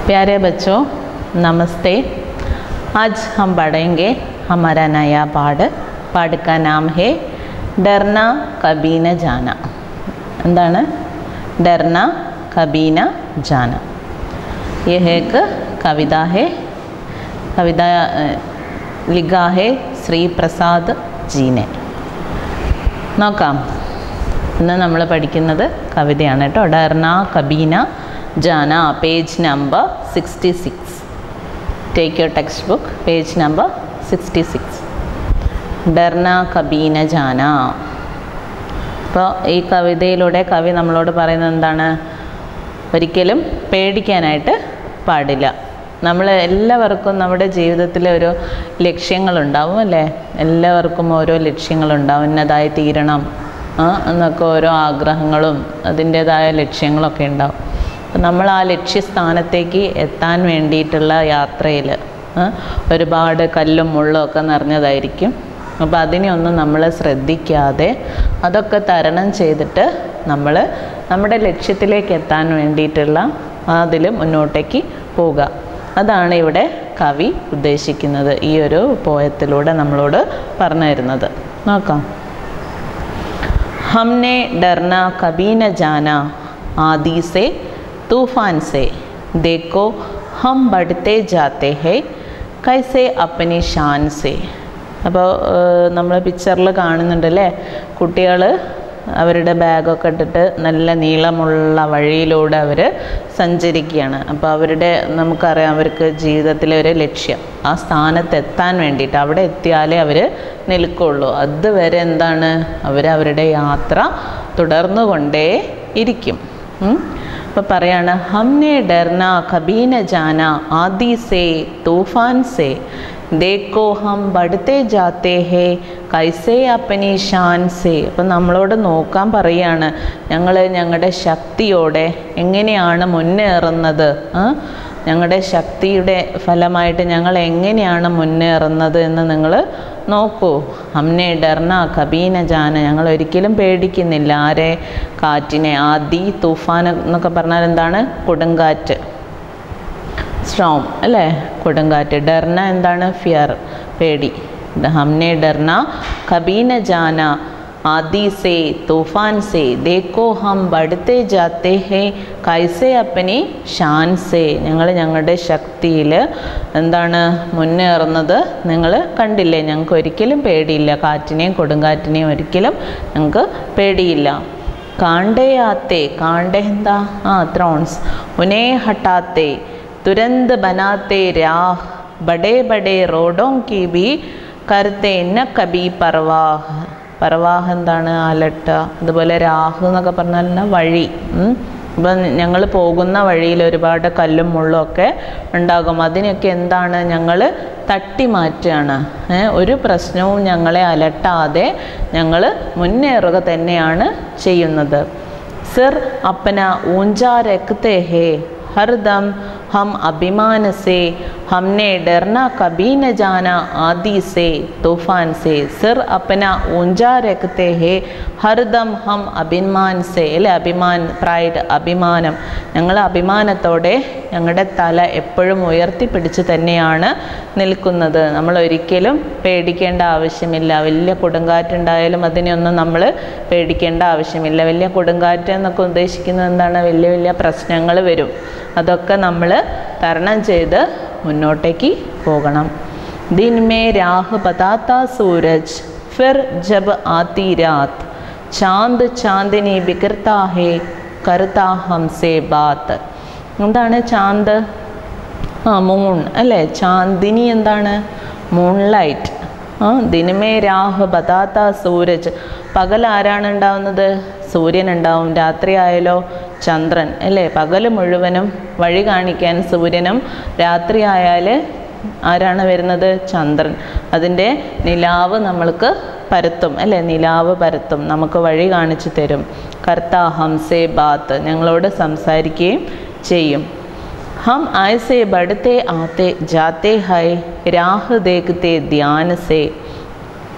प्यारे बच्चों नमस्ते आज हम पढ़ेंगे हमारा नया पाठ पाठ का नाम है डरना कभी न जाना എന്താണ് डरना कभी न जाना ये एक कविता है कविता अ, लिखा है ശ്രീ പ്രസാദ് ജീനെ നോക്കാം ഇന്ന് നമ്മൾ പഠിക്കുന്നത് കവിതയാണ് കേട്ടോ ഡർന കബീന ജാന page number sixty six take your text book page number sixty six ഡർന കബീന ജാന അപ്പോൾ ഈ കവിതയിലൂടെ കവി നമ്മളോട് പറയുന്നത് എന്താണ് ഒരിക്കലും പേടിക്കാനായിട്ട് പാടില്ല നമ്മൾ എല്ലാവർക്കും നമ്മുടെ ജീവിതത്തിൽ ഓരോ ലക്ഷ്യങ്ങളുണ്ടാവും അല്ലേ എല്ലാവർക്കും ഓരോ ലക്ഷ്യങ്ങളുണ്ടാവും ഇന്നതായി തീരണം ആ, എന്നൊക്കെ ഓരോ ആഗ്രഹങ്ങളും അതിൻ്റേതായ ലക്ഷ്യങ്ങളൊക്കെ ഉണ്ടാവും അപ്പം നമ്മൾ ആ ലക്ഷ്യസ്ഥാനത്തേക്ക് എത്താൻ വേണ്ടിയിട്ടുള്ള യാത്രയിൽ ഒരുപാട് കല്ലും മുള്ളും ഒക്കെ നിറഞ്ഞതായിരിക്കും അപ്പോൾ അതിനെയൊന്നും നമ്മൾ ശ്രദ്ധിക്കാതെ അതൊക്കെ തരണം ചെയ്തിട്ട് നമ്മൾ നമ്മുടെ ലക്ഷ്യത്തിലേക്ക് എത്താൻ വേണ്ടിയിട്ടുള്ള അതിൽ മുന്നോട്ടേക്ക് പോവുക അതാണ് ഇവിടെ കവി ഉദ്ദേശിക്കുന്നത് ഈ ഒരു പോയത്തിലൂടെ നമ്മളോട് പറഞ്ഞു തരുന്നത് നോക്കാം हमने डरना कभी न जाना आदि से तूफान से देखो हम बढ़ते जाते हैं कैसे अपनी शान से അപ്പോൾ നമ്മൾ പിക്ചറിൽ കാണുന്നുണ്ടല്ലേ കുട്ടികൾ അവരുടെ ബാഗൊക്കെ ഇട്ടിട്ട് നല്ല നീളമുള്ള വഴിയിലൂടെ അവർ സഞ്ചരിക്കുകയാണ് അപ്പോൾ അവരുടെ നമുക്കറിയാം അവർക്ക് ജീവിതത്തിലെ ഒരു ലക്ഷ്യം ആ സ്ഥാനത്ത് എത്താൻ വേണ്ടിയിട്ട് അവിടെ എത്തിയാലേ അവർ നിൽക്കുള്ളൂ അതുവരെ എന്താണ് അവർ അവരുടെ യാത്ര തുടർന്നു കൊണ്ടേ ഇരിക്കും ഉം. അപ്പോൾ പറയാണ് ഹംനെ ഡർന കബീന ജാന ആദി സേ തൂഫാൻ സേ ദേക്കോ ഹം ബടുത്തെ ജാത്തെ ഹേ കൈസേ അപ്പനി ഷാൻ സേ അപ്പം നമ്മളോട് നോക്കാൻ പറയാണ് ഞങ്ങൾ ഞങ്ങളുടെ ശക്തിയോടെ എങ്ങനെയാണ് മുന്നേറുന്നത് ആ? ഞങ്ങളുടെ ശക്തിയുടെ ഫലമായിട്ട് ഞങ്ങൾ എങ്ങനെയാണ് മുന്നേറുന്നത് എന്ന് നിങ്ങൾ നോക്കൂ അമ്മനെ ഡർന കബീന ജാന ഞങ്ങൾ ഒരിക്കലും പേടിക്കുന്നില്ല ആരെ കാറ്റിനെ ആദി തൂഫാൻ എന്നൊക്കെ പറഞ്ഞാൽ എന്താണ് കൊടുങ്കാറ്റ് സ്ട്രോം അല്ലേ കൊടുങ്കാറ്റ് ഡർന എന്താണ് ഫിയർ പേടി ഹംനെ ഡർന കബീന ജാന ആദി സേ തൂഫാൻ സേ ദേക്കോ ഹം ബടുത്തെ ജാത്തെ ഹേ കൈസെ അപ്പനി ഷാൻ സേ ഞങ്ങൾ ഞങ്ങളുടെ ശക്തിയിൽ എന്താണ് മുന്നേറുന്നത് നിങ്ങൾ കണ്ടില്ലേ ഞങ്ങൾക്ക് ഒരിക്കലും പേടിയില്ല കാറ്റിനെയും കൊടുങ്കാറ്റിനെയും ഒരിക്കലും ഞങ്ങൾക്ക് പേടിയില്ല കാണ്ടേ ആത്തെ കാണ്ടേ എന്താ ആ ത്രോൺസ് ഉനേ ഹട്ടാത്തെ തുരന്ത് ബനാത്തെ രാഹ് ബഡേ ബഡേ റോഡോं की भी करते न कभी परवाह പർവാഹ് എന്താണ് അലട്ട അതുപോലെ രാഹു എന്നൊക്കെ പറഞ്ഞാൽ എന്നാ വഴി ഉം. അപ്പം ഞങ്ങൾ പോകുന്ന വഴിയിൽ ഒരുപാട് കല്ലും മുള്ളും ഒക്കെ ഉണ്ടാകും അതിനൊക്കെ എന്താണ് ഞങ്ങൾ തട്ടി മാറ്റുകയാണ് ഏ, ഒരു പ്രശ്നവും ഞങ്ങളെ അലട്ടാതെ ഞങ്ങൾ മുന്നേറുക തന്നെയാണ് ചെയ്യുന്നത് സിർ അപ്പന ഊഞ്ചാ രഖത്തെ ഹേ हरदम हम अभिमान से हमने डरना कभी न जाना आदि से तूफान से सिर अपना ऊंचा रखते हैं ഹർദം ഹം അഭിമാൻ സേ അല്ലെ അഭിമാൻ പ്രൈഡ് അഭിമാനം ഞങ്ങൾ അഭിമാനത്തോടെ ഞങ്ങളുടെ തല എപ്പോഴും ഉയർത്തിപ്പിടിച്ച് തന്നെയാണ് നിൽക്കുന്നത് നമ്മൾ ഒരിക്കലും പേടിക്കേണ്ട ആവശ്യമില്ല വലിയ കൊടുങ്കാറ്റുണ്ടായാലും അതിനെയൊന്നും നമ്മൾ പേടിക്കേണ്ട ആവശ്യമില്ല വലിയ കൊടുങ്കാറ്റ് എന്നൊക്കെ ഉദ്ദേശിക്കുന്നത് എന്താണ് വലിയ വലിയ പ്രശ്നങ്ങൾ വരും അതൊക്കെ നമ്മൾ തരണം ചെയ്ത് മുന്നോട്ടേക്ക് പോകണം दिन में राह बताता सूरज फिर जब आती रात चांद चांदनी बिखरता है करता हमसे बात എന്താണ് ചാന്ത് ആ മൂൺ അല്ലേ ചാന്ദിനി എന്താണ് മൂൺലൈറ്റ് ആ ദിനമേ രാഹ് ബതാത്ത സൂരജ് പകൽ ആരാണ് ഉണ്ടാവുന്നത് സൂര്യൻ ഉണ്ടാവും രാത്രി ആയാലോ ചന്ദ്രൻ അല്ലേ പകൽ മുഴുവനും വഴി കാണിക്കാൻ സൂര്യനും രാത്രി ആയാൽ ആരാണ് വരുന്നത് ചന്ദ്രൻ അതിൻ്റെ നിലാവ് നമ്മൾക്ക് പരത്തും അല്ലേ നിലാവ് പരത്തും നമുക്ക് വഴി കാണിച്ചു തരും കർത്ത ഹംസേ ബാത്ത് ഞങ്ങളോട് സംസാരിക്കുകയും ചെയ്യും हम ऐसे बढ़ते आते जाते हैं राह देखते ध्यान से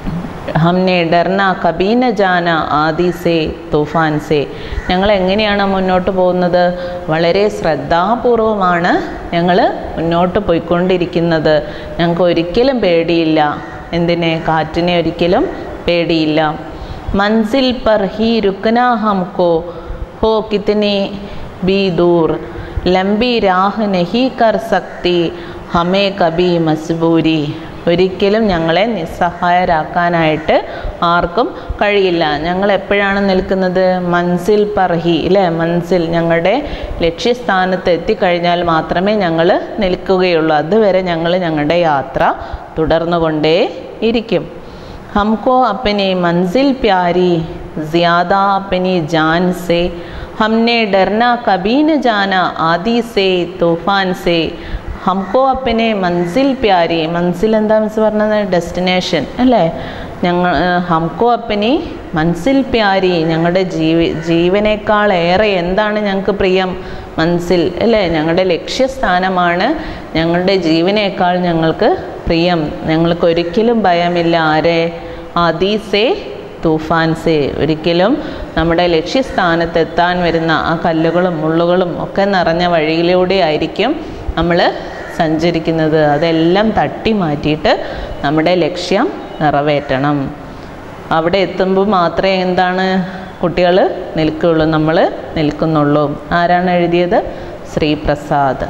ഹംനെ ഡർന കബീന ജാന ആദി സേ തൂഫാൻ സേ ഞങ്ങൾ എങ്ങനെയാണ് മുന്നോട്ട് പോകുന്നത് വളരെ ശ്രദ്ധാപൂർവമാണ് ഞങ്ങൾ മുന്നോട്ട് പോയിക്കൊണ്ടിരിക്കുന്നത് ഞങ്ങൾക്ക് ഒരിക്കലും പേടിയില്ല എന്തിനെ കാറ്റിനെ ഒരിക്കലും പേടിയില്ല മൻസിൽ पर ही रुकना हमको हो कितनी भी दूर ലംബി രാഹ് നഹി കർ സക്തി ഹമേ കബി മസ്ബൂരി ഒരിക്കലും ഞങ്ങളെ നിസ്സഹായരാക്കാനായിട്ട് ആർക്കും കഴിയില്ല ഞങ്ങൾ എപ്പോഴാണ് നിൽക്കുന്നത് മൻസിൽ പറഹി അല്ലേ മൻസിൽ ഞങ്ങളുടെ ലക്ഷ്യസ്ഥാനത്ത് എത്തിക്കഴിഞ്ഞാൽ മാത്രമേ ഞങ്ങൾ നിൽക്കുകയുള്ളൂ അതുവരെ ഞങ്ങൾ ഞങ്ങളുടെ യാത്ര തുടർന്നുകൊണ്ടേ ഇരിക്കും हमको अपनी मंजिल प्यारी ज़्यादा अपनी जान से हमने डरना कभी न जाना आदि से तूफान से हमको अपने मंजिल प्यारी मंസിൽ എന്താ മിസ് പറഞ്ഞത് ഡെസ്റ്റിനേഷൻ അല്ലേ ഞങ്ങൾ ഹംകോ അപ്പനി മൻസിൽ പ്യാരി ഞങ്ങളുടെ ജീവ ജീവനേക്കാളേറെ എന്താണ് ഞങ്ങൾക്ക് പ്രിയം മൻസിൽ അല്ലേ ഞങ്ങളുടെ ലക്ഷ്യസ്ഥാനമാണ് ഞങ്ങളുടെ ജീവനേക്കാൾ ഞങ്ങൾക്ക് പ്രിയം ഞങ്ങൾക്ക് ഒരിക്കലും ഭയമില്ല ആരെ ആദീസേ തൂഫാൻ സേ ഒരിക്കലും നമ്മുടെ ലക്ഷ്യസ്ഥാനത്ത് എത്താൻ വരുന്ന ആ കല്ലുകളും മുള്ളുകളും ഒക്കെ നിറഞ്ഞ വഴിയിലൂടെ ആയിരിക്കും നമ്മൾ സഞ്ചരിക്കുന്നത് അതെല്ലാം തട്ടി മാറ്റിയിട്ട് നമ്മുടെ ലക്ഷ്യം നിറവേറ്റണം അവിടെ എത്തുമ്പോൾ മാത്രമേ എന്താണ് കുട്ടികൾ നിൽക്കുകയുള്ളൂ നമ്മൾ നിൽക്കുന്നുള്ളൂ ആരാണ് എഴുതിയത് ശ്രീപ്രസാദ്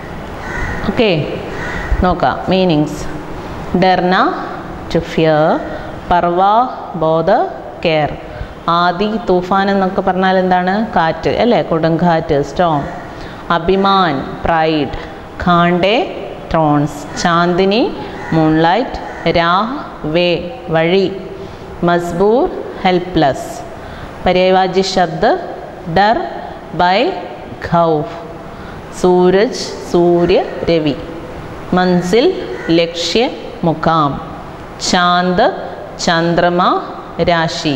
ഓക്കെ നോക്കാം മീനിങ്സ് ഡർന ടു ഫിയർ പർവാ ബോധ കെയർ ആദി തൂഫാൻ എന്നൊക്കെ പറഞ്ഞാൽ എന്താണ് കാറ്റ് അല്ലേ കൊടുങ്കാറ്റ് സ്റ്റോം അഭിമാൻ പ്രൈഡ് ഖാണ്ഡെ ട്രോൺസ് ചാന്ദിനി മൂൺലൈറ്റ് രാഹ് വേ വഴി മസ്ബൂർ ഹെൽപ്ലെസ് പര്യായവാചി ശബ്ദ ഡർ ബൈ ഖൗഫ് സൂരജ് സൂര്യ രവി മൻസിൽ ലക്ഷ്യ മുഖാം ചാന്ദ് ചന്ദ്രമ രാശി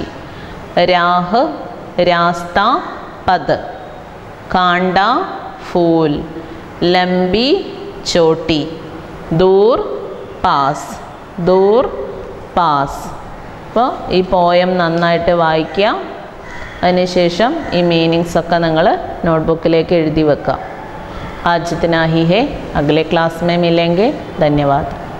രാഹ് രാസ്ത പദ് കാണ്ട ഫൂൽ ലംബി ചോട്ടി ദൂർ പാസ് ദൂർ പാസ് അപ്പോൾ ഈ പോയം നന്നായിട്ട് വായിക്കുക അതിനുശേഷം ഈ മീനിങ്സ് ഒക്കെ നിങ്ങൾ नोटबुक എഴുതി വെക്കുക आज इतना ही है अगले क्लास में मिलेंगे धन्यवाद